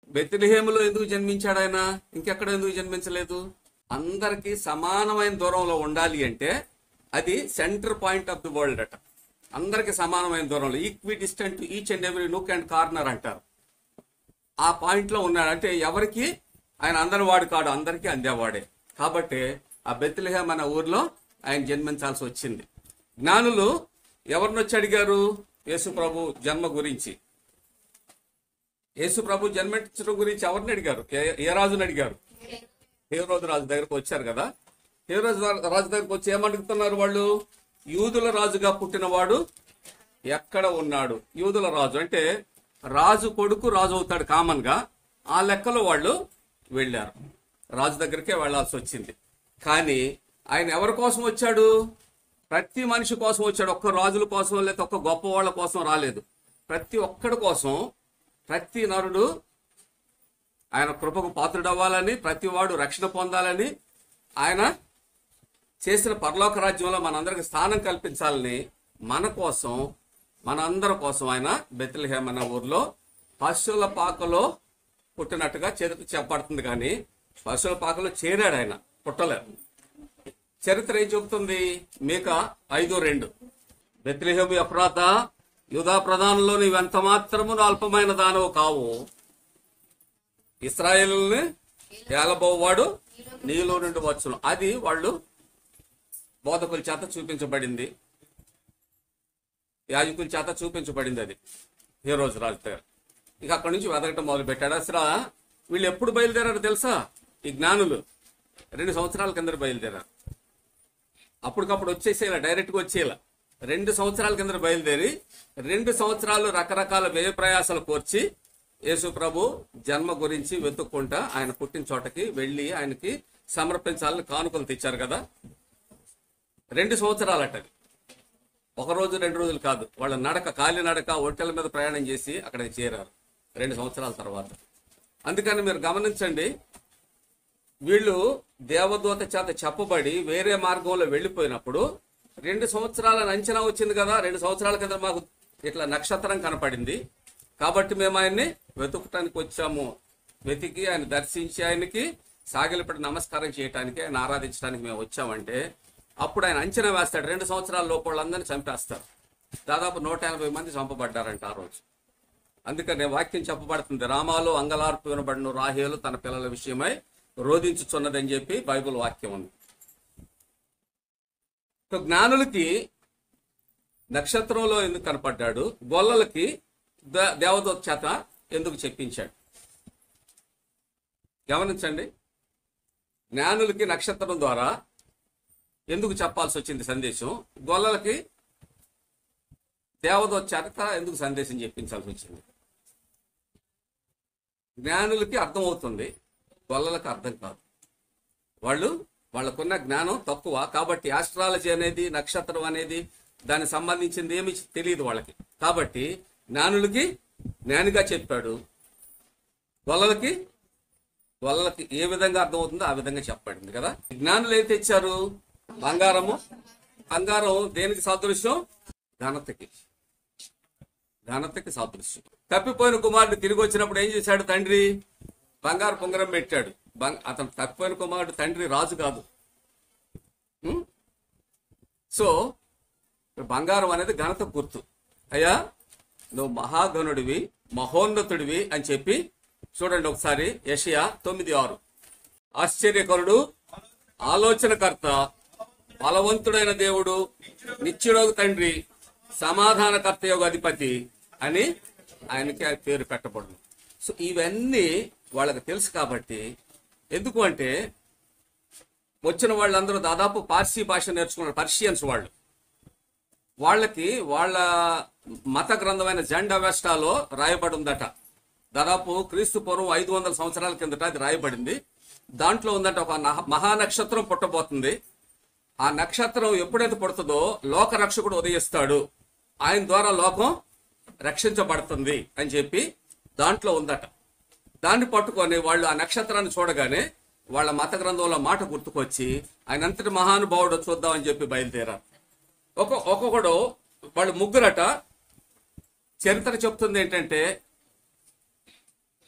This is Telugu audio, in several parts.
బెత్తిలహేములో ఎందుకు జన్మించాడు ఆయన ఇంకెక్కడ ఎందుకు జన్మించలేదు అందరికీ సమానమైన దూరంలో ఉండాలి అంటే అది centre point of the world అట అందరికి సమానమైన దూరంలో equidistant each and every nook and corner అంటారు ఆ పాయింట్ లో ఉన్నాడు అంటే ఎవరికి ఆయన అందరి వాడు కాడు అందరికీ అందేవాడే కాబట్టి ఆ బెత్తిలహేమ్ అనే ఊర్లో ఆయన జన్మించాల్సి వచ్చింది జ్ఞానులు ఎవరిని వచ్చి అడిగారు యేసు ప్రభు జన్మ గురించి యేసు ప్రభు జన్మించడం గురించి ఎవరిని అడిగారు ఏ- ఏ రాజుని అడిగారు హేరోజు రాజు దగ్గరకు వచ్చారు కదా హేరోజు రాజు దగ్గరకు వచ్చి ఏమడుగుతున్నారు వాళ్ళు యూదుల రాజుగా పుట్టినవాడు ఎక్కడ ఉన్నాడు యూదుల రాజు అంటే రాజు కొడుకు రాజు అవుతాడు కామన్ గా ఆ లెక్కలో వాళ్ళు వెళ్ళారు రాజు దగ్గరికే వెళ్లాల్సి వచ్చింది కానీ ఆయన ఎవరి కోసం వచ్చాడు ప్రతి మనిషి కోసం వచ్చాడు ఒక్క రాజుల కోసం లేదా ఒక్క గొప్ప వాళ్ళ కోసం రాలేదు ప్రతి ఒక్కడి కోసం ప్రతి నరుడు ఆయన కృపకు పాత్రుడు అవ్వాలని ప్రతి వాడు రక్షణ పొందాలని ఆయన చేసిన పరలోక రాజ్యంలో మనందరికి స్థానం కల్పించాలని మన కోసం మనందరి కోసం ఆయన బెత్లహేమ్ అన్న ఊర్లో పశువుల పాకలో పుట్టినట్టుగా చరిత్ర చెప్పబడుతుంది కానీ పశువుల పాకలో చేరాడు ఆయన పుట్టలేదు చరిత్ర ఏం చెబుతుంది మీక ఐదు రెండు బెత్లహేము అప్రాత యుధా ప్రధానంలో నీవెంత మాత్రము అల్పమైన దానవు కావు ఇస్రాయేలుని ఏలబోవాడు నీలో నుండి వచ్చును అది వాళ్ళు బోధకుల చేత చూపించబడింది యాజకుల చేత చూపించబడింది అది ఏ రోజు రాజు దగ్గర ఇక అక్కడి నుంచి వెతకటం మొదలు పెట్టాడు అసలు వీళ్ళు ఎప్పుడు బయలుదేరారు తెలుసా ఈ జ్ఞానులు రెండు సంవత్సరాల కింద బయలుదేరారు అప్పటికప్పుడు వచ్చేసేలా డైరెక్ట్ గా వచ్చేలా రెండు సంవత్సరాల కింద బయలుదేరి రెండు సంవత్సరాలు రకరకాల వ్యయ ప్రయాసాలు కోర్చి యేసు ప్రభు జన్మ గురించి వెతుక్కుంటా ఆయన పుట్టిన చోటకి వెళ్లి ఆయనకి సమర్పించాలని కానుకలు తెచ్చారు కదా రెండు సంవత్సరాలట అది. ఒక రోజు రెండు రోజులు కాదు వాళ్ళ నడక కాలి నడక ఒంటెల మీద ప్రయాణం చేసి అక్కడికి చేరారు రెండు సంవత్సరాల తర్వాత అందుకని మీరు గమనించండి వీళ్ళు దేవదూత చేత చెప్పబడి వేరే మార్గంలో వెళ్ళిపోయినప్పుడు రెండు సంవత్సరాల అంచనా వచ్చింది కదా రెండు సంవత్సరాల కింద మాకు ఇట్లా నక్షత్రం కనపడింది కాబట్టి మేము ఆయన్ని వెతుకటానికి వచ్చాము వెతికి ఆయన దర్శించి ఆయనకి సాగిలపడి నమస్కారం చేయటానికి ఆయన ఆరాధించడానికి మేము వచ్చామంటే అప్పుడు ఆయన అంచనా వేస్తాడు రెండు సంవత్సరాల లోపు వాళ్ళందరినీ చంపేస్తారు దాదాపు నూట ఎనభై మంది చంపబడ్డారంట ఆ రోజు అందుకనే వాక్యం చెప్పబడుతుంది రామాలో అంగలార్పు వినబడిన రాహేలు తన పిల్లల విషయమై రోధించుచున్నదని చెప్పి బైబిల్ వాక్యం ఉంది సో జ్ఞానులకి నక్షత్రంలో ఎందుకు కనపడ్డాడు గొల్లలకి ద- దేవదూత చేత ఎందుకు చెప్పించాడు గమనించండి జ్ఞానులకి నక్షత్రం ద్వారా ఎందుకు చెప్పాల్సి వచ్చింది సందేశం గొల్లలకి దేవదూత చేత ఎందుకు సందేశం చెప్పించాల్సి వచ్చింది జ్ఞానులకి అర్థమవుతుంది గొల్లలకు అర్థం కాదు వాళ్ళు వాళ్ళకున్న జ్ఞానం తక్కువ కాబట్టి ఆస్ట్రాలజీ అనేది నక్షత్రం అనేది దానికి సంబంధించింది ఏమి తెలియదు వాళ్ళకి కాబట్టి జ్ఞానులకి జ్ఞానిగా చెప్పాడు గొల్లలకి గొల్లలకి ఏ విధంగా అర్థమవుతుందో ఆ విధంగా చెప్పబడింది కదా జ్ఞానులు ఏం తెచ్చారు బంగారము బంగారం దేనికి సాదృశ్యం ఘనతకి ఘనతకి సాదృశ్యం తప్పిపోయిన కుమారుడు తిరిగి వచ్చినప్పుడు ఏం చేశాడు తండ్రి బంగారు పొంగరం పెట్టాడు బంగ- అతను తప్పిపోయిన కుమారుడు తండ్రి రాజు కాదు ఉం? సో బంగారం అనేది ఘనత గుర్తు అయ్యా నువ్వు మహాగణుడివి మహోన్నతుడివి అని చెప్పి చూడండి ఒకసారి యషయా తొమ్మిది ఆరు ఆశ్చర్యకరుడు ఆలోచనకర్త బలవంతుడైన దేవుడు నిత్యుడోగు తండ్రి సమాధానకర్త యొక్క అధిపతి అని ఆయనకి ఆ పేరు పెట్టబడును సో ఇవన్నీ వాళ్ళకి తెలుసు కాబట్టి ఎందుకు అంటే వచ్చిన వాళ్ళందరూ దాదాపు పార్సీ భాష నేర్చుకున్నారు పర్షియన్స్ వాళ్ళు వాళ్ళకి వాళ్ళ మత గ్రంథమైన జెండా వెస్టాలో రాయబడి ఉందట దాదాపు క్రీస్తు పూర్వం ఐదు వందల సంవత్సరాల కిందట అది రాయబడింది దాంట్లో ఉందట ఒక నహ- మహానక్షత్రం పుట్టబోతుంది ఆ నక్షత్రం ఎప్పుడైతే పుడుతుందో లోక రక్షకుడు ఉదయిస్తాడు ఆయన ద్వారా లోకం రక్షించబడుతుంది అని చెప్పి దాంట్లో ఉందట దాన్ని పట్టుకొని వాళ్ళు ఆ నక్షత్రాన్ని చూడగానే వాళ్ళ మత గ్రంథంలో మాట గుర్తుకొచ్చి ఆయన అంతటి మహానుభావుడు చూద్దామని చెప్పి బయలుదేరారు ఒక ఒక్కొక్కడు వాళ్ళు ముగ్గురట చరిత్ర చెప్తుంది ఏంటంటే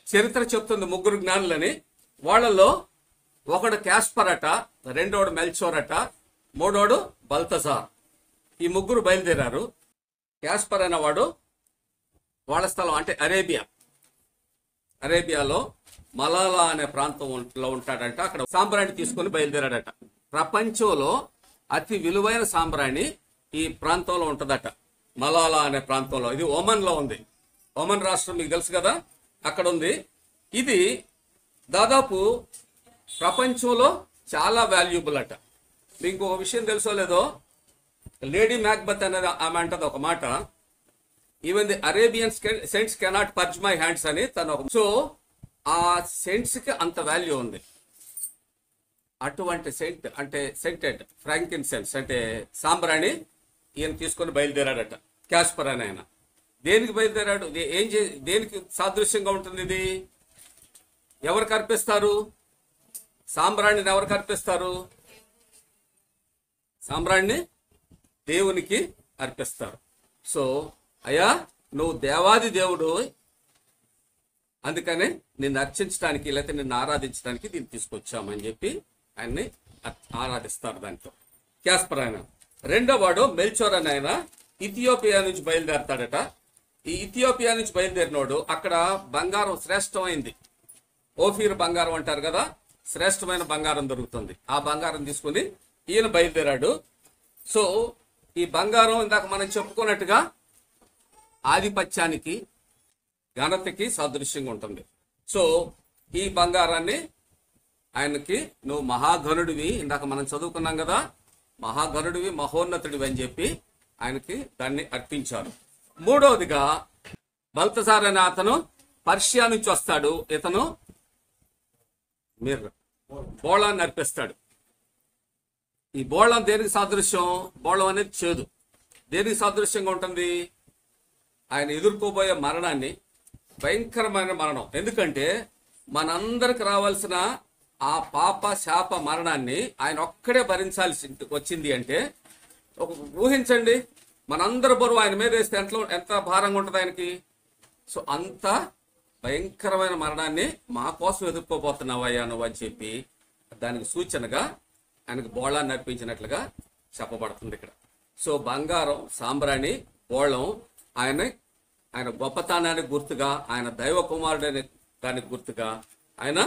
చరిత్ర చెప్తుంది ముగ్గురు జ్ఞానులని వాళ్ళలో ఒకడు క్యాస్పర్ అట రెండోడు మెల్చోర్ అట మూడోడు బల్తసార్ ఈ ముగ్గురు బయలుదేరారు క్యాస్పర్ అనేవాడు వాళ్ళ స్థలం అంటే అరేబియా అరేబియాలో మలాలా అనే ప్రాంతంలో ఉంటాడంట అక్కడ సాంబ్రాణి తీసుకుని బయలుదేరాడట ప్రపంచంలో అతి విలువైన సాంబ్రాణి ఈ ప్రాంతంలో ఉంటదట మలాలా అనే ప్రాంతంలో ఇది ఒమన్ లో ఉంది ఒమన్ రాష్ట్రం మీకు తెలుసు కదా అక్కడ ఉంది ఇది దాదాపు ప్రపంచంలో చాలా వాల్యుబుల్ అట మీకు ఒక విషయం తెలుసో లేదో లేడీ మ్యాక్బత్ అనేది ఆమె అంటది ఒక మాట even the Arabian scents cannot perch my hands అని తను ఒక సో ఆ సెంట్స్ కి అంత వాల్యూ ఉంది అటువంటి సెంట్ అంటే సెంటెడ్ ఫ్రాంకిన్ సెన్స్ అంటే సాంబ్రాణి ఈయన తీసుకొని బయలుదేరాడట క్యాస్పర్ అని ఆయన దేనికి బయలుదేరాడు దే- ఏం చే దేనికి సాదృశ్యంగా ఉంటుంది ఇది ఎవరికి అర్పిస్తారు సాంబ్రాణిని ఎవరికి అర్పిస్తారు సాంబ్రాణిని దేవునికి అర్పిస్తారు సో అయ్యా నువ్వు దేవాది దేవుడు అందుకనే నిన్ను అర్చించడానికి లేకపోతే నిన్ను ఆరాధించడానికి దీన్ని తీసుకొచ్చామని చెప్పి ఆయన్ని అర్- ఆరాధిస్తారు దాంతో క్యాస్పర్ ఆయన రెండో వాడు మెల్చోర్ అని ఆయన ఇథియోపియా నుంచి బయలుదేరతాడట ఈ ఇథియోపియా నుంచి బయలుదేరినోడు అక్కడ బంగారం శ్రేష్టమైంది ఓఫీర్ బంగారం అంటారు కదా శ్రేష్టమైన బంగారం దొరుకుతుంది ఆ బంగారం తీసుకుని ఈయన బయలుదేరాడు సో ఈ బంగారం ఇందాక మనం చెప్పుకున్నట్టుగా ఆధిపత్యానికి ఘనతకి సాదృశ్యంగా ఉంటుంది సో ఈ బంగారాన్ని ఆయనకి నువ్వు మహాగణుడివి ఇందాక మనం చదువుకున్నాం కదా మహాగణుడివి మహోన్నతుడివి అని చెప్పి ఆయనకి దాన్ని అర్పించారు మూడవదిగా బల్తసార్ అనే అతను పర్షియా నుంచి వస్తాడు ఇతను మీరు బోళాన్ని అర్పిస్తాడు ఈ బోళం దేనికి సాదృశ్యం బోళం అనేది చేదు దేనికి సాదృశ్యంగా ఉంటుంది ఆయన ఎదుర్కోబోయే మరణాన్ని భయంకరమైన మరణం ఎందుకంటే మనందరికి రావాల్సిన ఆ పాప శాప మరణాన్ని ఆయన ఒక్కడే భరించాల్సి వచ్చింది అంటే ఒక ఊహించండి మనందరి బరువు ఆయన మీద వేస్తే ఎంత ఎంత భారంగా ఉంటుంది ఆయనకి సో అంత భయంకరమైన మరణాన్ని మా కోసం ఎదుర్కోబోతున్నావయ్యా నువ్వు అని చెప్పి దానికి సూచనగా ఆయనకు బోళాన్ని అర్పించినట్లుగా చెప్పబడుతుంది ఇక్కడ సో బంగారం సాంబ్రాణి బోళం ఆయన ఆయన గొప్పతనానికి గుర్తుగా ఆయన దైవ కుమారుడని దానికి గుర్తుగా ఆయన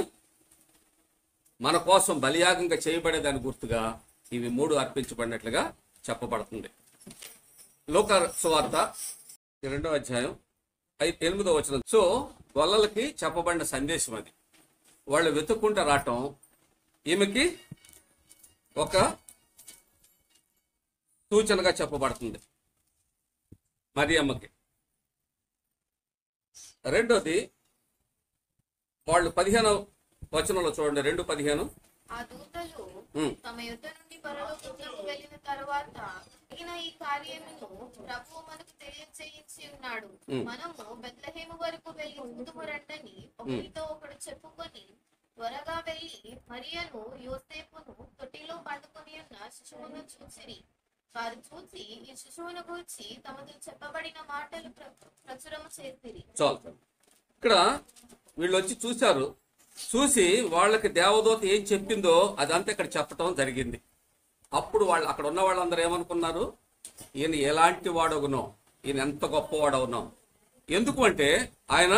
మన కోసం బలియాగంగా చేయబడేదాని గుర్తుగా ఇవి మూడు అర్పించబడినట్లుగా చెప్పబడుతుంది లోక సువార్త ఈ రెండో అధ్యాయం ఐ- ఎనిమిదో వచనం సో గొల్లలకి చెప్పబడిన సందేశం అది వాళ్ళు వెతుక్కుంటూ రావటం ఈమెకి ఒక సూచనగా చెప్పబడుతుంది మరియమ్మకి రెండోది వాళ్ళు పదిహేను వచనంలో చూడండి రెండు పదిహేను ఆ దూతలు ఉమ్. తమ యుద్ధ నుండి పరలోకములకు వెళ్ళిన తరువాత ఈయన ఈ కార్యమును ప్రభువు మనకు తెలియజేయించి ఉన్నాడు మనము బెత్లహేము వరకు వెళ్ళి ఉందుము రండని ఒకరితో ఒకడు చెప్పుకొని త్వరగా వెళ్ళి మరియను యోసేపును తొట్టిలో పండుకొని ఉన్న శిశువును చూసిరి వారు చూసి ఈ శిశువును గూర్చి తమకు చెప్పబడిన మాటలు ప్ర- ప్రచురము చేసిరి చాలు ఇక్కడ వీళ్ళు వచ్చి చూశారు చూసి వాళ్ళకి దేవదూత ఏం చెప్పిందో అదంతా ఇక్కడ చెప్పటం జరిగింది అప్పుడు వాళ్ళు అక్కడ ఉన్న వాళ్ళందరూ ఏమనుకున్నారు ఈయన ఎలాంటి వాడవునో ఈయన ఎంత గొప్పవాడవునో ఎందుకు అంటే ఆయన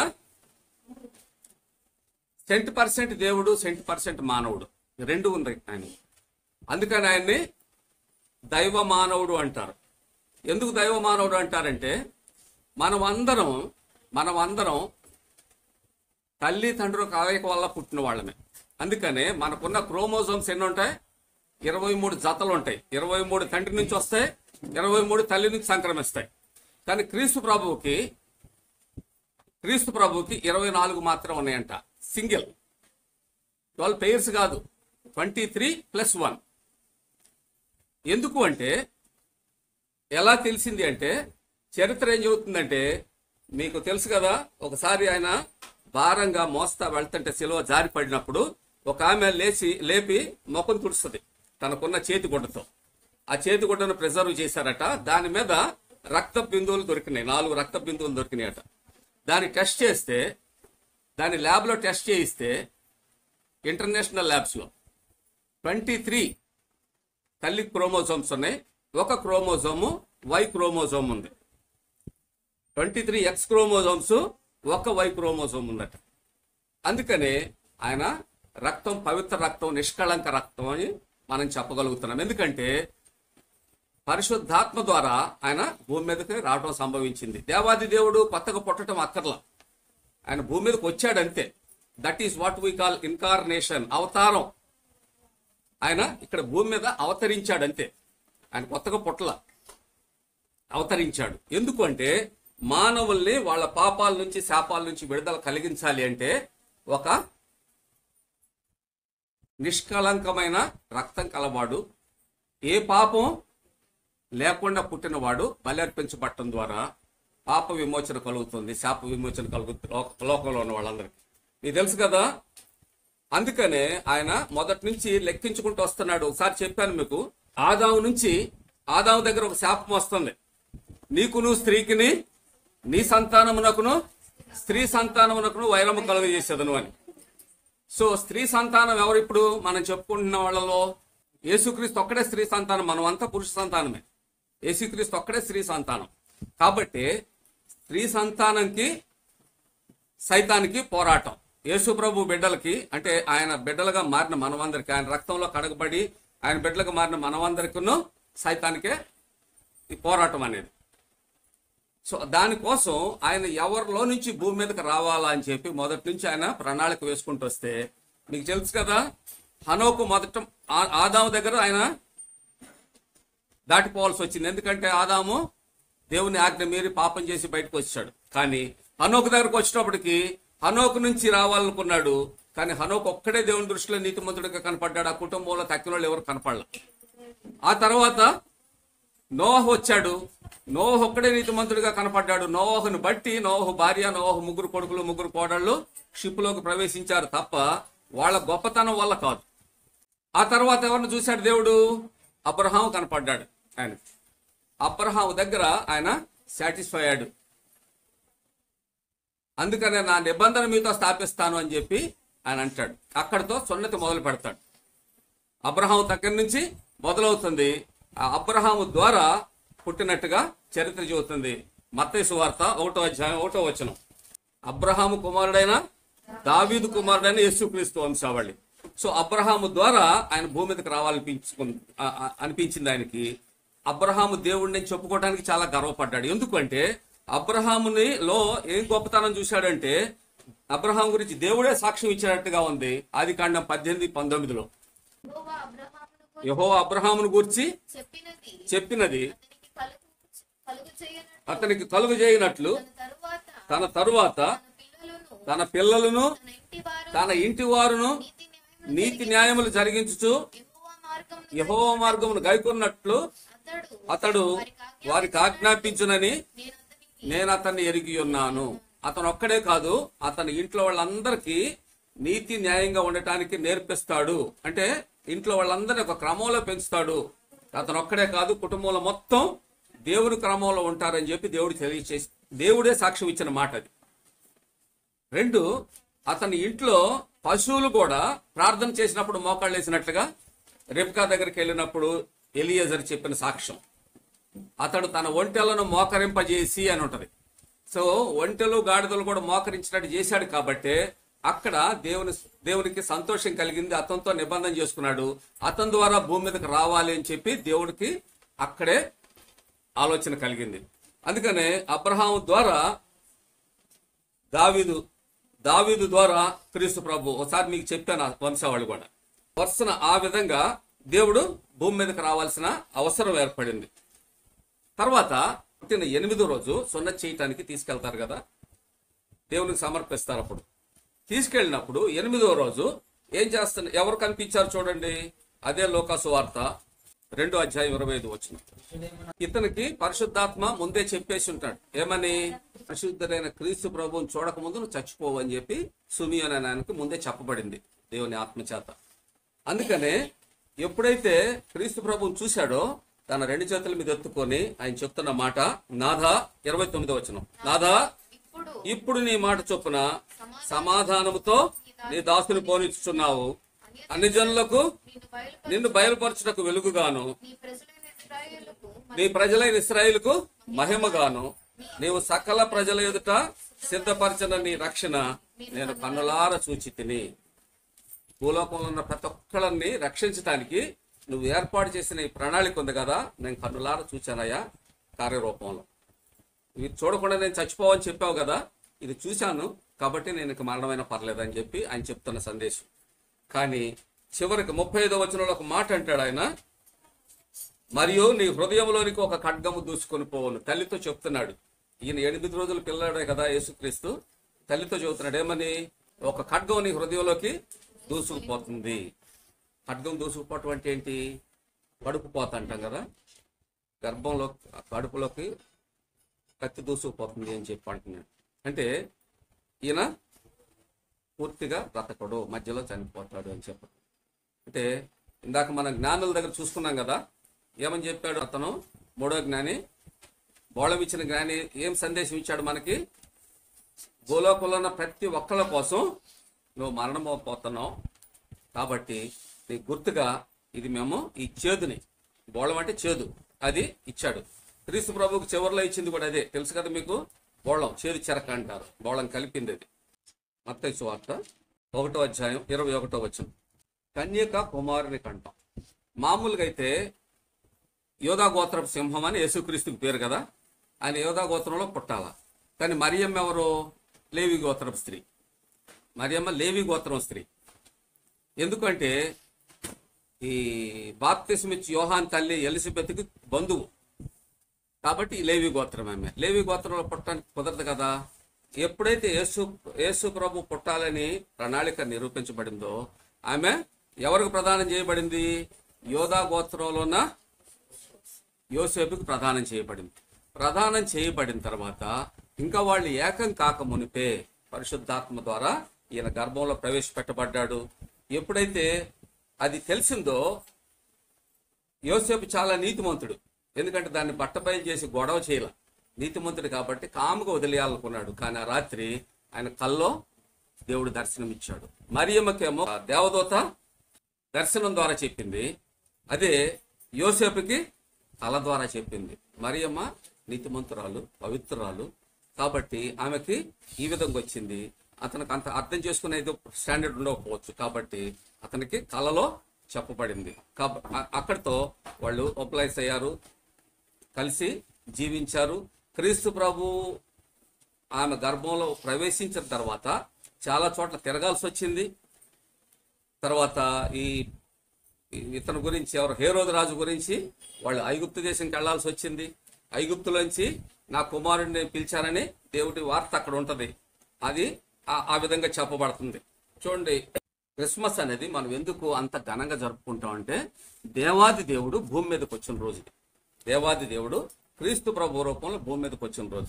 సెంట్ పర్సెంట్ దేవుడు సెంట్ పర్సెంట్ మానవుడు ఈ రెండు ఉంది ఆయన అందుకని ఆయన్ని దైవ మానవుడు అంటారు ఎందుకు దైవ మానవుడు అంటారంటే మనం అందరం మనం అందరం తల్లి తండ్రుల కలయిక వల్ల పుట్టిన వాళ్ళమే అందుకనే మనకున్న క్రోమోజోమ్స్ ఎన్ని ఉంటాయి ఇరవై మూడు జతలు ఉంటాయి ఇరవై మూడు తండ్రి నుంచి వస్తాయి ఇరవై మూడు తల్లి నుంచి సంక్రమిస్తాయి కానీ క్రీస్తు ప్రభువుకి క్రీస్తు ప్రభువుకి ఇరవై నాలుగు మాత్రం ఉన్నాయంట సింగిల్ ట్వెల్వ్ పెయిర్స్ కాదు ట్వంటీ త్రీ ప్లస్ వన్ ఎందుకు అంటే ఎలా తెలిసింది అంటే చరిత్ర ఏం చెబుతుందంటే మీకు తెలుసు కదా ఒకసారి ఆయన భారంగా మోస్తా వెళ్తుంటే సిలువ జారి పడినప్పుడు ఒక ఆమె లేచి లేపి ముఖం తుడుస్తుంది తనకున్న చేతి గుడ్డతో ఆ చేతి గుడ్డను ప్రిజర్వ్ చేశారట దాని మీద రక్త బిందువులు దొరికినాయి నాలుగు రక్త బిందువులు దొరికినాయట దాన్ని టెస్ట్ చేస్తే దాన్ని ల్యాబ్లో టెస్ట్ చేయిస్తే ఇంటర్నేషనల్ ల్యాబ్స్లో ట్వంటీ త్రీ తల్లి క్రోమోజోమ్స్ ఉన్నాయి ఒక క్రోమోజోము వై క్రోమోజోమ్ ఉంది ట్వంటీ త్రీ ఎక్స్ క్రోమోజోమ్స్ ఒక వై క్రోమోజోమ్ ఉందట అందుకనే ఆయన రక్తం పవిత్ర రక్తం నిష్కళంక రక్తం అని మనం చెప్పగలుగుతున్నాం ఎందుకంటే పరిశుద్ధాత్మ ద్వారా ఆయన భూమి మీదకి రావడం సంభవించింది దేవాది దేవుడు కొత్తగా పుట్టడం అక్కర్లా ఆయన భూమి మీదకి వచ్చాడు అంతే that is what we call incarnation అవతారం ఆయన ఇక్కడ భూమి మీద అవతరించాడు అంతే ఆయన కొత్తగా పుట్టల అవతరించాడు ఎందుకు అంటే మానవుల్ని వాళ్ళ పాపాల నుంచి శాపాల నుంచి విడుదల కలిగించాలి అంటే ఒక నిష్కళంకమైన రక్తం కలవాడు ఏ పాపం లేకుండా పుట్టినవాడు బలర్పించబట్టడం ద్వారా పాప విమోచన కలుగుతుంది శాప విమోచన కలుగుతుంది లోక- లోకంలో ఉన్న వాళ్ళందరికీ మీకు తెలుసు కదా అందుకనే ఆయన మొదటి నుంచి లెక్కించుకుంటూ వస్తున్నాడు ఒకసారి చెప్పాను మీకు ఆదాము నుంచి ఆదాము దగ్గర ఒక శాపం వస్తుంది నీకును స్త్రీకిని నీ సంతానమునకును స్త్రీ సంతానమునకును వైరము కలుగజేసేదను అని సో స్త్రీ సంతానం ఎవరు ఇప్పుడు మనం చెప్పుకుంటున్న వాళ్ళలో యేసుక్రీస్తు ఒక్కడే స్త్రీ సంతానం మనం అంతా పురుష సంతానమే యేసుక్రీస్తు ఒక్కడే స్త్రీ సంతానం కాబట్టి స్త్రీ సంతానంకి సైతానికి పోరాటం యేసు ప్రభు బిడ్డలకి అంటే ఆయన బిడ్డలుగా మారిన మనమందరికి ఆయన రక్తంలో కడగబడి ఆయన బిడ్డలుగా మారిన మనమందరికీ సైతానికే ఈ పోరాటం అనేది సో దానికోసం ఆయన ఎవరిలో నుంచి భూమి మీదకి రావాలా అని చెప్పి మొదటి నుంచి ఆయన ప్రణాళిక వేసుకుంటూ వస్తే మీకు తెలుసు కదా హనోకు మొదట ఆ- ఆదాము దగ్గర ఆయన దాటిపోవాల్సి వచ్చింది ఎందుకంటే ఆదాము దేవుని ఆజ్ఞ మీరి పాపం చేసి బయటకు వచ్చాడు కానీ హనోకు దగ్గరకు వచ్చేటప్పటికి హనోకు నుంచి రావాలనుకున్నాడు కానీ హనోకు ఒక్కడే దేవుని దృష్టిలో నీతిమంతుడిగా కనపడ్డాడు ఆ కుటుంబంలో తక్కిన వాళ్ళు ఎవరు కనపడలే ఆ తర్వాత నోహు వచ్చాడు నోహు ఒక్కడే నీతిమంతుడిగా కనపడ్డాడు నోహును బట్టి నోహు భార్య నోహు ముగ్గురు కొడుకులు ముగ్గురు కోడళ్ళు షిప్లోకి ప్రవేశించారు తప్ప వాళ్ళ గొప్పతనం వల్ల కాదు ఆ తర్వాత ఎవరిని చూశాడు దేవుడు అబ్రహాం కనపడ్డాడు ఆయన అబ్రహాం దగ్గర ఆయన సాటిస్ఫై అయ్యాడు అందుకనే నా నిబంధన మీతో స్థాపిస్తాను అని చెప్పి ఆయన అంటాడు అక్కడితో సున్నతి మొదలు పెడతాడు అబ్రహాం దగ్గర నుంచి మొదలవుతుంది ఆ అబ్రహాము ద్వారా పుట్టినట్టుగా చరిత్ర చెబుతుంది మత్తయి సువార్త ఒకటో అధ్యాయం ఒకటో వచనం అబ్రహాము కుమారుడైన దావీదు కుమారుడైన యేసుక్రీస్తు వంశావళి సో అబ్రహాము ద్వారా ఆయన భూమి మీదకి రావాలనిపించుకు ఆ- ఆ- అనిపించింది ఆయనకి అబ్రహాము దేవుడిని చెప్పుకోవడానికి చాలా గర్వపడ్డాడు ఎందుకంటే అబ్రహాముని లో ఏం గొప్పతనం చూశాడంటే అబ్రహాం గురించి దేవుడే సాక్ష్యం ఇచ్చినట్టుగా ఉంది ఆది కాండం పద్దెనిమిది పంతొమ్మిదిలో యెహోవా అబ్రహామునకు యహో అబ్రహామును గురించి చెప్పినది చెప్పినది అతనికి కలుగు కలుగు చేయనట్టు అతనికి కలుగు చేయనట్లు తన తరువాత తన తరువాత తన పిల్లలను తన పిల్లలను తన ఇంటి వారు తన ఇంటి వారును నీతి న్యాయములు నీతి న్యాయములు జరిగించుచు యెహోవా మార్గమును యహోవ మార్గమును గైకొన్నట్లు అతడు అతడు వారికి ఆజ్ఞాపించునని నేను అతనికి నేను అతన్ని ఎరిగి ఉన్నాను అతను ఒక్కడే కాదు అతని ఇంట్లో వాళ్ళందరికీ నీతి న్యాయంగా ఉండటానికి నేర్పిస్తాడు అంటే ఇంట్లో వాళ్ళందరినీ ఒక క్రమంలో పెంచుతాడు అతను ఒక్కడే కాదు కుటుంబంలో మొత్తం దేవుని క్రమంలో ఉంటారని చెప్పి దేవుడు తెలియచేసి దేవుడే సాక్ష్యం ఇచ్చిన మాట అది రెండు అతని ఇంట్లో పశువులు కూడా ప్రార్థన చేసినప్పుడు మోకాళ్ళు వేసినట్లుగా రెబ్కా దగ్గరికి వెళ్ళినప్పుడు ఎలియజర్ చెప్పిన సాక్ష్యం అతడు తన ఒంటెలను మోకరింపజేసి అని ఉంటది సో ఒంటెలు గాడిదలు కూడా మోకరించినట్టు చేశాడు కాబట్టి అక్కడ దేవుని దేవునికి సంతోషం కలిగింది అతనితో నిబంధన చేసుకున్నాడు అతని ద్వారా భూమి మీదకి రావాలి అని చెప్పి దేవుడికి అక్కడే ఆలోచన కలిగింది అందుకనే అబ్రహాం ద్వారా దావీదు దావీదు ద్వారా క్రీస్తు ప్రభు ఒకసారి మీకు చెప్పాను ఆ వంశావళి కూడా వరుసన ఆ విధంగా దేవుడు భూమి మీదకి రావాల్సిన అవసరం ఏర్పడింది తర్వాత పుట్టిన ఎనిమిదో రోజు సున్నతి చేయటానికి తీసుకెళ్తారు కదా దేవునికి సమర్పిస్తారు అప్పుడు తీసుకెళ్ళినప్పుడు ఎనిమిదో రోజు ఏం చేస్తున్న ఎవరు కనిపించారు చూడండి అదే లోకాసు వార్త రెండో అధ్యాయం ఇరవై ఐదు వచ్చిన ఇతనికి పరిశుద్ధాత్మ ముందే చెప్పేసి ఉంటాడు ఏమని పరిశుద్ధుడైన క్రీస్తు ప్రభువుని చూడక ముందు నువ్వు చచ్చిపోవు అని చెప్పి సుమియోన్ అనే ఆయనకు ముందే చెప్పబడింది దేవుని ఆత్మ చేత అందుకనే ఎప్పుడైతే క్రీస్తు ప్రభువుని చూశాడో తన రెండు చేతుల మీద ఎత్తుకొని ఆయన చెప్తున్న మాట నాథా ఇరవై తొమ్మిదో వచనం నాథా ఇప్పుడు ఇప్పుడు నీ మాట చొప్పున సమాధానముతో నీ దాసుని పోనిస్తున్నావు అన్ని జనులకు నిన్ను బయలు నిన్ను బయలుపరచుటకు వెలుగుగాను నీ ప్రజలైన ఇశ్రాయేలుకు నీ ప్రజలైన ఇస్రాయిల్కు మహిమగాను నీవు సకల ప్రజల ఎదుట సిద్ధపరచిన నీ రక్షణ నేను కన్నులార చూచి తిని భూలోకంలో ఉన్న ప్రతి ఒక్కళ్ళని రక్షించడానికి నువ్వు ఏర్పాటు చేసిన ఈ ప్రణాళిక ఉంది కదా నేను కన్నులార చూచానయ్యా కార్యరూపంలో ఇవి చూడకుండా నేను చచ్చిపోవని చెప్పావు కదా ఇది చూశాను కాబట్టి నేను ఇక మరణమైన పర్లేదని చెప్పి ఆయన చెప్తున్న సందేశం కానీ చివరికి ముప్పై ఐదో వచనంలో ఒక మాట అంటాడు ఆయన మరియు నీ హృదయంలోనికి ఒక ఖడ్గము దూసుకొని పోవను తల్లితో చెప్తున్నాడు ఈయన ఎనిమిది రోజులు పిల్లాడే కదా యేసుక్రీస్తు తల్లితో చెబుతున్నాడు ఏమని ఒక ఖడ్గం నీ హృదయంలోకి దూసుకుపోతుంది ఖడ్గం దూసుకుపోవటం అంటే ఏంటి కడుపు పోత అంటాం కదా గర్భంలో కడుపులోకి కత్తి దూసుకుపోతుంది అని చెప్పి అంటున్నాడు అంటే ఈయన పూర్తిగా బ్రతకడు మధ్యలో చనిపోతాడు అని చెప్పడం అంటే ఇందాక మన జ్ఞానుల దగ్గర చూసుకున్నాం కదా ఏమని చెప్పాడు అతను మూడో జ్ఞాని బోళం ఇచ్చిన జ్ఞాని ఏం సందేశం ఇచ్చాడు మనకి భూలోకంలో ఉన్న ప్రతి ఒక్కళ్ళ కోసం నువ్వు మరణమైపోతున్నావు కాబట్టి నీ గుర్తుగా ఇది మేము ఈ చేదుని బోళం అంటే చేదు అది ఇచ్చాడు క్రీస్తు ప్రభువుకు చివరిలో ఇచ్చింది కూడా అదే తెలుసు కదా మీకు బోళం చేదు చెరక అంటారు బోళం కలిపింది అది మత్తయి సువార్త ఒకటో అధ్యాయం ఇరవై ఒకటో వచ్చిన కన్యక కుమారుని కంటాం మామూలుగా అయితే యోధా గోత్రపు సింహం అని యేసుక్రీస్తుకి పేరు కదా ఆయన యోధా గోత్రంలో పుట్టాల కానీ మరియమ్మ ఎవరు లేవి గోత్రపు స్త్రీ మరియమ్మ లేవి గోత్రం స్త్రీ ఎందుకంటే ఈ బాప్తిస్మిచ్ యోహాన్ తల్లి ఎలిజబెత్కి బంధువు కాబట్టి ఈ లేవి గోత్రం ఆమె లేవి గోత్రంలో పుట్టడానికి కుదరదు కదా ఎప్పుడైతే యేసు యేసు ప్రభు పుట్టాలని ప్రణాళిక నిరూపించబడిందో ఆమె ఎవరికి ప్రదానం చేయబడింది యోధా గోత్రంలోన యోసేపుకి ప్రదానం చేయబడింది ప్రదానం చేయబడిన తర్వాత ఇంకా వాళ్ళు ఏకం కాక మునిపే పరిశుద్ధాత్మ ద్వారా ఈయన గర్భంలో ప్రవేశపెట్టబడ్డాడు ఎప్పుడైతే అది తెలిసిందో యోసేపు చాలా నీతిమంతుడు ఎందుకంటే దాన్ని బట్టబయలు చేసి గొడవ చేయాల నీతిమంతుడు కాబట్టి కాముగా వదిలేయాలనుకున్నాడు కానీ ఆ రాత్రి ఆయన కల్లో దేవుడు దర్శనం ఇచ్చాడు మరియమ్మకేమో ఆ దేవదూత దర్శనం ద్వారా చెప్పింది అదే యోసేపుకి కళ ద్వారా చెప్పింది మరియమ్మ నీతిమంతురాలు పవిత్రురాలు కాబట్టి ఆమెకి ఈ విధంగా వచ్చింది అతనికి అంత అర్థం చేసుకునేది స్టాండర్డ్ ఉండకపోవచ్చు కాబట్టి అతనికి కళలో చెప్పబడింది కాబ- అ- అక్కడితో వాళ్ళు ఒప్లైస్ అయ్యారు కలిసి జీవించారు క్రీస్తు ప్రభు ఆమె గర్భంలో ప్రవేశించిన తర్వాత చాలా చోట్ల తిరగాల్సి వచ్చింది తర్వాత ఈ ఈ- ఇతని గురించి ఎవరు హేరోదు రాజు గురించి వాళ్ళు ఐగుప్తు దేశంకి వెళ్లాల్సి వచ్చింది ఐగుప్తులోంచి నా కుమారుడిని పిలిచారని దేవుడి వార్త అక్కడ ఉంటది అది ఆ- ఆ విధంగా చెప్పబడుతుంది చూడండి క్రిస్మస్ అనేది మనం ఎందుకు అంత ఘనంగా జరుపుకుంటాం అంటే దేవాది దేవుడు భూమి మీదకి వచ్చిన రోజు ఇది. దేవాది దేవుడు క్రీస్తు ప్రభు రూపంలో భూమి మీదకి వచ్చిన రోజు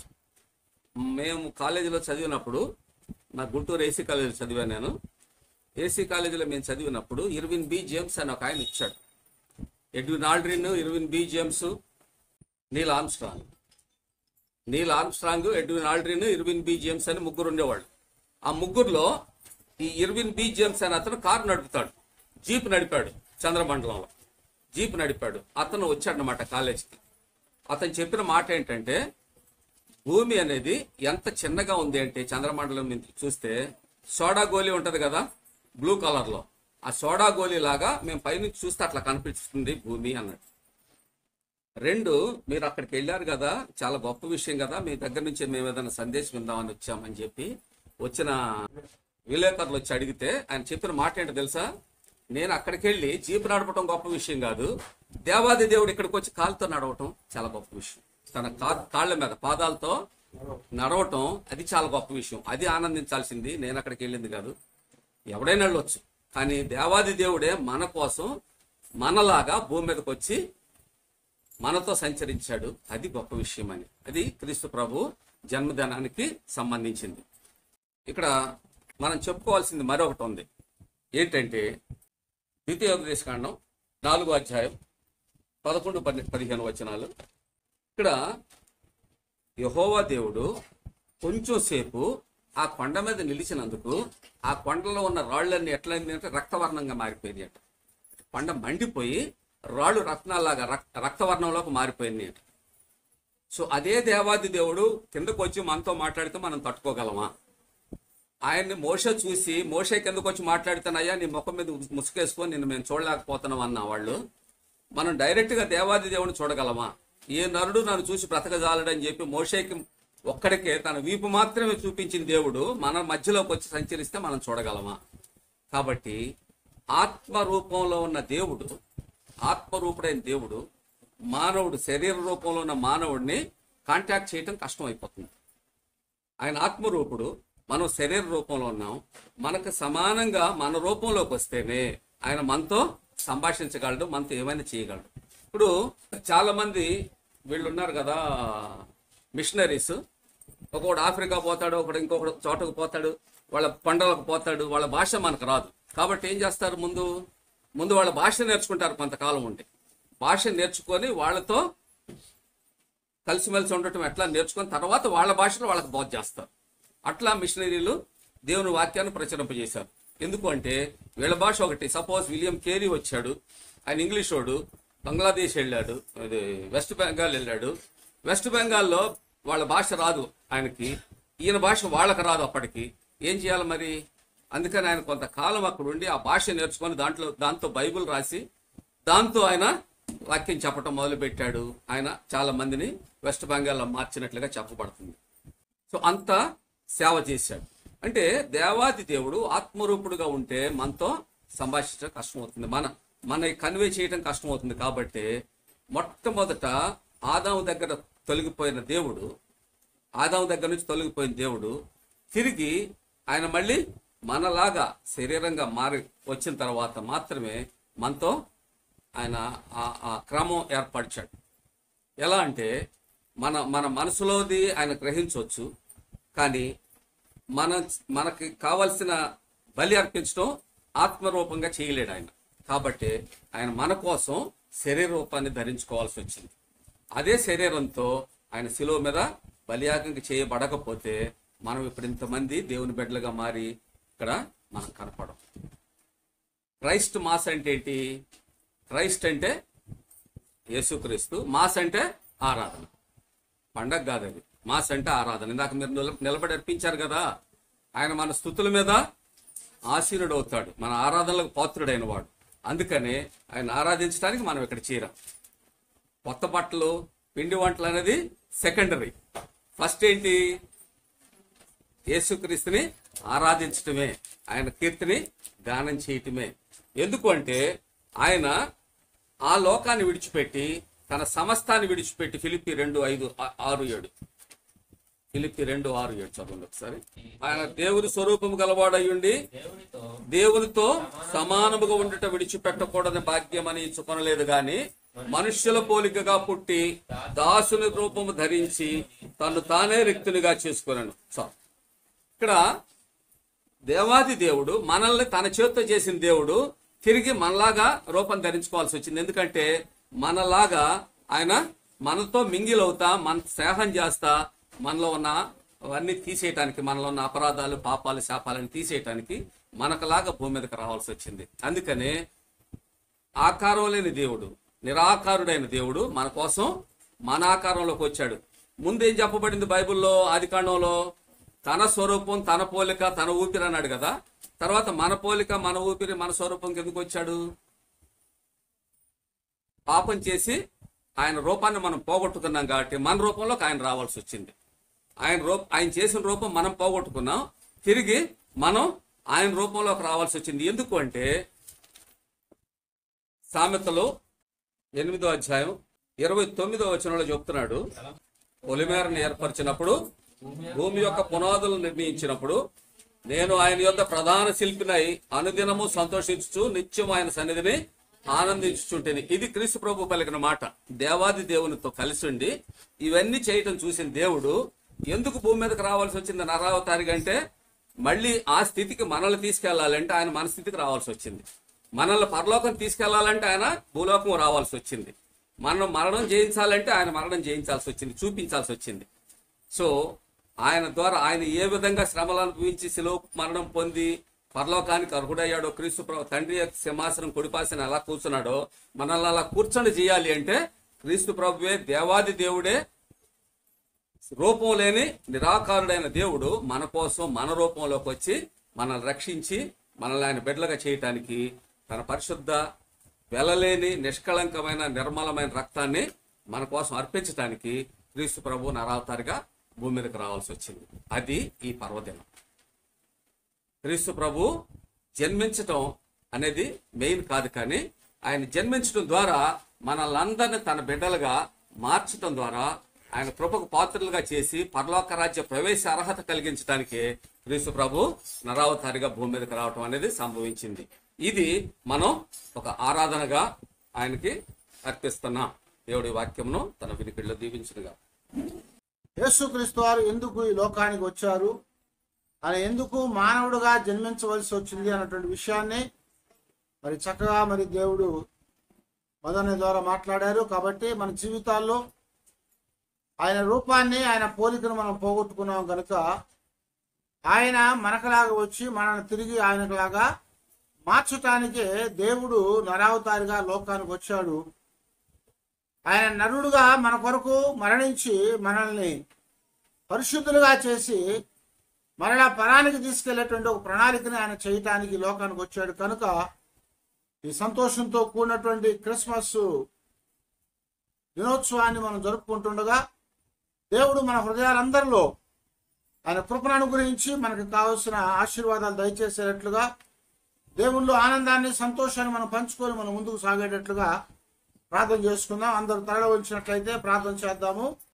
మేము కాలేజీలో చదివినప్పుడు నా గుంటూరు ఏసీ కాలేజీలో చదివాను నేను ఏసీ కాలేజీలో మేము చదివినప్పుడు ఇర్విన్ బి జేమ్స్ అని ఒక ఆయన ఇచ్చాడు Edwin Aldrin Irwin B James Neil Armstrong Neil Armstrong Edwin Aldrin Irwin B James అని ముగ్గురు ఉండేవాళ్ళు ఆ ముగ్గురులో ఈ ఇర్విన్ బి జేమ్స్ అని అతను కారు నడుపుతాడు జీప్ నడిపాడు చంద్రమండలంలో జీప్ నడిపాడు అతను వచ్చాడనమాట కాలేజీకి అతను చెప్పిన మాట ఏంటంటే భూమి అనేది ఎంత చిన్నగా ఉంది అంటే చంద్రమండలం నుంచి చూస్తే సోడా గోలీ ఉంటది కదా బ్లూ కలర్ లో ఆ సోడా గోలీ లాగా మేము పైనుంచి చూస్తే అట్లా కనిపిస్తుంది భూమి అన్నాడు రెండు మీరు అక్కడికి వెళ్ళారు కదా చాలా గొప్ప విషయం కదా మీ దగ్గర నుంచి మేము ఏదైనా సందేశం విందామని వచ్చామని చెప్పి వచ్చిన విలేకరులు వచ్చి అడిగితే ఆయన చెప్పిన మాట ఏంటో తెలుసా నేను అక్కడికి వెళ్ళి జీపు నడపడం గొప్ప విషయం కాదు దేవాది దేవుడు ఇక్కడికి వచ్చి కాలుతో నడవటం చాలా గొప్ప విషయం తన కా- కాళ్ళ మీద పాదాలతో నడవటం అది చాలా గొప్ప విషయం అది ఆనందించాల్సింది నేను అక్కడికి వెళ్ళింది కాదు ఎవడైనా వెళ్ళొచ్చు కానీ దేవాది దేవుడే మన కోసం మనలాగా భూమి మీదకి వచ్చి మనతో సంచరించాడు అది గొప్ప విషయం అని అది క్రీస్తు ప్రభు జన్మదినానికి సంబంధించింది ఇక్కడ మనం చెప్పుకోవాల్సింది మరొకటి ఉంది ఏంటంటే ద్వితీయోపదేశకాండం నాలుగో అధ్యాయం పదకొండు పన్నె- పదిహేను వచనాలు ఇక్కడ యహోవా దేవుడు కొంచెం సేపు ఆ కొండ మీద నిలిచినందుకు ఆ కొండలో ఉన్న రాళ్ళన్నీ ఎట్లయింది అంటే రక్తవర్ణంగా మారిపోయింది అంట కొండ మండిపోయి రాళ్ళు రత్నాల్లాగా రక్- రక్తవర్ణంలోకి మారిపోయింది అంట సో అదే దేవాది దేవుడు కిందకు వచ్చి మనతో మాట్లాడితే మనం తట్టుకోగలమా ఆయన్ని మోష చూసి మోషే కిందకు వచ్చి మాట్లాడుతానయ్యా నీ ముఖం మీద ముసుకేసుకొని నిన్ను మేము చూడలేకపోతున్నాం అన్న వాళ్ళు మనం డైరెక్ట్ గా దేవాది దేవుని చూడగలమా ఏ నరుడు నన్ను చూసి బ్రతకజాలడని చెప్పి మోషేకి ఒక్కడికే తన వీపు మాత్రమే చూపించిన దేవుడు మన మధ్యలోకి వచ్చి సంచరిస్తే మనం చూడగలమా కాబట్టి ఆత్మ రూపంలో ఉన్న దేవుడు ఆత్మరూపుడైన దేవుడు మానవుడు శరీర రూపంలో ఉన్న మానవుడిని కాంటాక్ట్ చేయటం కష్టం అయిపోతుంది ఆయన ఆత్మరూపుడు మనం శరీర రూపంలో ఉన్నాం మనకు సమానంగా మన రూపంలోకి వస్తేనే ఆయన మనతో సంభాషించగలడు మనతో ఏమైనా చేయగలడు ఇప్పుడు చాలా మంది వీళ్ళు ఉన్నారు కదా మిషనరీస్ ఒకడు ఆఫ్రికా పోతాడు ఒకడు ఇంకొకడు చోటకు పోతాడు వాళ్ళ పండగలకు పోతాడు వాళ్ళ భాష మనకు రాదు కాబట్టి ఏం చేస్తారు ముందు ముందు వాళ్ళ భాష నేర్చుకుంటారు కొంతకాలం ఉండి భాష నేర్చుకొని వాళ్ళతో కలిసిమెలిసి ఉండటం ఎట్లా నేర్చుకొని తర్వాత వాళ్ళ భాషలో వాళ్ళకి బోధ చేస్తారు అట్లా మిషనరీలు దేవుని వాక్యాన్ని ప్రచురింపజేశారు ఎందుకు అంటే వీళ్ళ భాష ఒకటి సపోజ్ విలియం కేరీ వచ్చాడు ఆయన ఇంగ్లీష్ వాడు బంగ్లాదేశ్ వెళ్ళాడు అది వెస్ట్ బెంగాల్ వెళ్ళాడు వెస్ట్ బెంగాల్లో వాళ్ళ భాష రాదు ఆయనకి ఈయన భాష వాళ్ళకి రాదు అప్పటికి ఏం చేయాలి మరి అందుకని ఆయన కొంతకాలం అక్కడ ఉండి ఆ భాష నేర్చుకొని దాంట్లో దాంతో బైబిల్ రాసి దాంతో ఆయన వాక్యం చెప్పటం మొదలు పెట్టాడు ఆయన చాలా మందిని వెస్ట్ బెంగాల్లో మార్చినట్లుగా చెప్పబడుతుంది సో అంత సేవ చేశాడు అంటే దేవాది దేవుడు ఆత్మరూపుడుగా ఉంటే మనతో సంభాషించడం కష్టమవుతుంది మన మన కన్వే చేయడం కష్టమవుతుంది కాబట్టి మొట్టమొదట ఆదాము దగ్గర తొలగిపోయిన దేవుడు ఆదాము దగ్గర నుంచి తొలగిపోయిన దేవుడు తిరిగి ఆయన మళ్ళీ మనలాగా శరీరంగా మారి వచ్చిన తర్వాత మాత్రమే మనతో ఆయన ఆ- ఆ క్రమం ఏర్పరిచాడు ఎలా అంటే మన మన మనసులోది ఆయన గ్రహించవచ్చు కానీ మన మనకి కావలసిన బలి అర్పించడం ఆత్మరూపంగా చేయలేడు ఆయన కాబట్టి ఆయన మన కోసం శరీర రూపాన్ని ధరించుకోవాల్సి వచ్చింది అదే శరీరంతో ఆయన శిలువ మీద బలియాగంగా చేయబడకపోతే మనం ఇప్పుడు ఇంతమంది దేవుని బిడ్డలుగా మారి ఇక్కడ మనం కనపడం క్రైస్ట్ మాస్ అంటే ఏంటి క్రైస్ట్ అంటే యేసుక్రీస్తు మాస్ అంటే ఆరాధన పండగ కాదు అది మాస్ అంటే ఆరాధన ఇందాక మీరు నిల- నిలబడి అర్పించారు కదా ఆయన మన స్థుతుల మీద ఆసీనుడు అవుతాడు మన ఆరాధనలకు పాత్రుడైన వాడు అందుకనే ఆయన ఆరాధించడానికి మనం ఇక్కడ చేరాం కొత్త బట్టలు పిండి వంటలు అనేది సెకండరీ ఫస్ట్ ఏంటి యేసుక్రీస్తుని ఆరాధించటమే ఆయన కీర్తిని గానం చేయటమే ఎందుకు అంటే ఆయన ఆ లోకాన్ని విడిచిపెట్టి తన సమస్తాన్ని విడిచిపెట్టి ఫిలిప్పి రెండు ఐదు ఆ- ఆరు ఏడు ఫిలిప్పి రెండు ఆరు ఏడు చదవండి ఒకసారి ఆయన దేవుని స్వరూపము గలవాడయ్యుండి దేవునితో దేవునితో సమానముగా ఉండుట విడిచిపెట్టకూడని భాగ్యం అని ఇచ్చుకొనలేదు గాని మనుష్యుల పోలికగా పుట్టి దాసుని రూపము ధరించి తను తానే రిక్తునిగా చేసుకున్నాను చాలు ఇక్కడ దేవాది దేవుడు మనల్ని తన చేతితో చేసిన దేవుడు తిరిగి మనలాగా రూపం ధరించుకోవాల్సి వచ్చింది ఎందుకంటే మనలాగా ఆయన మనతో మింగిల్ అవుతా మన స్నేహం చేస్తా మనలో ఉన్న అవన్నీ తీసేయటానికి మనలో ఉన్న అపరాధాలు పాపాలు శాపాలను తీసేయటానికి మనకులాగా భూమి మీదకి రావాల్సి వచ్చింది అందుకనే ఆకారం లేని దేవుడు నిరాకారుడైన దేవుడు మన కోసం మన ఆకారంలోకి వచ్చాడు ముందేం చెప్పబడింది బైబిల్లో ఆదికాండంలో తన స్వరూపం తన పోలిక తన ఊపిరి అన్నాడు కదా తర్వాత మన పోలిక మన ఊపిరి మన స్వరూపం ఎందుకు వచ్చాడు పాపం చేసి ఆయన రూపాన్ని మనం పోగొట్టుకున్నాం కాబట్టి మన రూపంలోకి ఆయన రావాల్సి వచ్చింది ఆయన రూప ఆయన చేసిన రూపం మనం పోగొట్టుకున్నాం తిరిగి మనం ఆయన రూపంలోకి రావాల్సి వచ్చింది ఎందుకు అంటే సామెతలో ఎనిమిదో అధ్యాయం ఇరవై తొమ్మిదో వచనంలో చెప్తున్నాడు పొలిమేరను ఏర్పరిచినప్పుడు భూమి యొక్క పునాదులు నిర్ణయించినప్పుడు నేను ఆయన యొక్క ప్రధాన శిల్పినై అనుదినము సంతోషించుచు నిత్యం ఆయన సన్నిధిని ఆనందించుచుంటేని ఇది క్రీస్తు ప్రభు పలికిన మాట దేవాది దేవునితో కలిసి ఉండి ఇవన్నీ చేయటం చూసిన దేవుడు ఎందుకు భూమి మీదకి రావాల్సి వచ్చింది నరావతారికి అంటే మళ్ళీ ఆ స్థితికి మనల్ని తీసుకెళ్లాలంటే ఆయన మన స్థితికి రావాల్సి వచ్చింది మనల్ని పరలోకం తీసుకెళ్లాలంటే ఆయన భూలోకం రావాల్సి వచ్చింది మనం మరణం జయించాలంటే ఆయన మరణం జయించాల్సి వచ్చింది చూపించాల్సి వచ్చింది సో ఆయన ద్వారా ఆయన ఏ విధంగా శ్రమలు అనుభవించి శిలువ మరణం పొంది పరలోకానికి అర్హుడయ్యాడో క్రీస్తు ప్రభు తండ్రి యొక్క సింహాసనం కొడిపాసిన ఎలా కూర్చున్నాడో మనల్ని అలా కూర్చొని చేయాలి అంటే క్రీస్తు ప్రభువే దేవాది దేవుడే రూపం లేని నిరాకారుడైన దేవుడు మన కోసం మన రూపంలోకి వచ్చి మనల్ని రక్షించి మనల్ని ఆయన బిడ్డలుగా చేయటానికి తన పరిశుద్ధ వెలలేని నిష్కళంకమైన నిర్మలమైన రక్తాన్ని మన కోసం అర్పించటానికి క్రీస్తు ప్రభు నరావతారిగా భూమి మీదకి రావాల్సి వచ్చింది అది ఈ పర్వదినం క్రీస్తు ప్రభు జన్మించటం అనేది మెయిన్ కాదు కానీ ఆయన జన్మించడం ద్వారా మనల్ని తన బిడ్డలుగా మార్చటం ద్వారా ఆయన కృపకు పాత్రలుగా చేసి పరలోక రాజ్య ప్రవేశ అర్హత కలిగించడానికి క్రీస్తు ప్రభు నరావతారిగా భూమి మీదకి రావటం అనేది సంభవించింది ఇది మనం ఒక ఆరాధనగా ఆయనకి అర్పిస్తున్నాం దేవుడి వాక్యమును తన వినికిడిలో దీవించునుగా యేసుక్రీస్తు వారు ఎందుకు ఈ లోకానికి వచ్చారు ఆయన ఎందుకు మానవుడుగా జన్మించవలసి వచ్చింది అన్నటువంటి విషయాన్ని మరి చక్కగా మరి దేవుడు మదన ద్వారా మాట్లాడారు కాబట్టి మన జీవితాల్లో ఆయన రూపాన్ని ఆయన పోలికను మనం పోగొట్టుకున్నాం కనుక ఆయన మనకలాగా వచ్చి మనల్ని తిరిగి ఆయనకులాగా మార్చటానికే దేవుడు నరావతారిగా లోకానికి వచ్చాడు ఆయన నరుడుగా మన కొరకు మరణించి మనల్ని పరిశుద్ధులుగా చేసి మరలా పరానికి తీసుకెళ్లేటువంటి ఒక ప్రణాళికని ఆయన చేయటానికి ఈ లోకానికి వచ్చాడు కనుక ఈ సంతోషంతో కూడినటువంటి క్రిస్మస్ దినోత్సవాన్ని మనం జరుపుకుంటుండగా దేవుడు మన హృదయాలందరిలో ఆయన కృపను అనుగ్రహించి మనకు కావలసిన ఆశీర్వాదాలు దయచేసేటట్లుగా దేవుళ్ళు ఆనందాన్ని సంతోషాన్ని మనం పంచుకొని మనం ముందుకు సాగేటట్లుగా ప్రార్థన చేసుకుందాం అందరూ తరలి వచ్చినట్లయితే ప్రార్థన చేద్దాము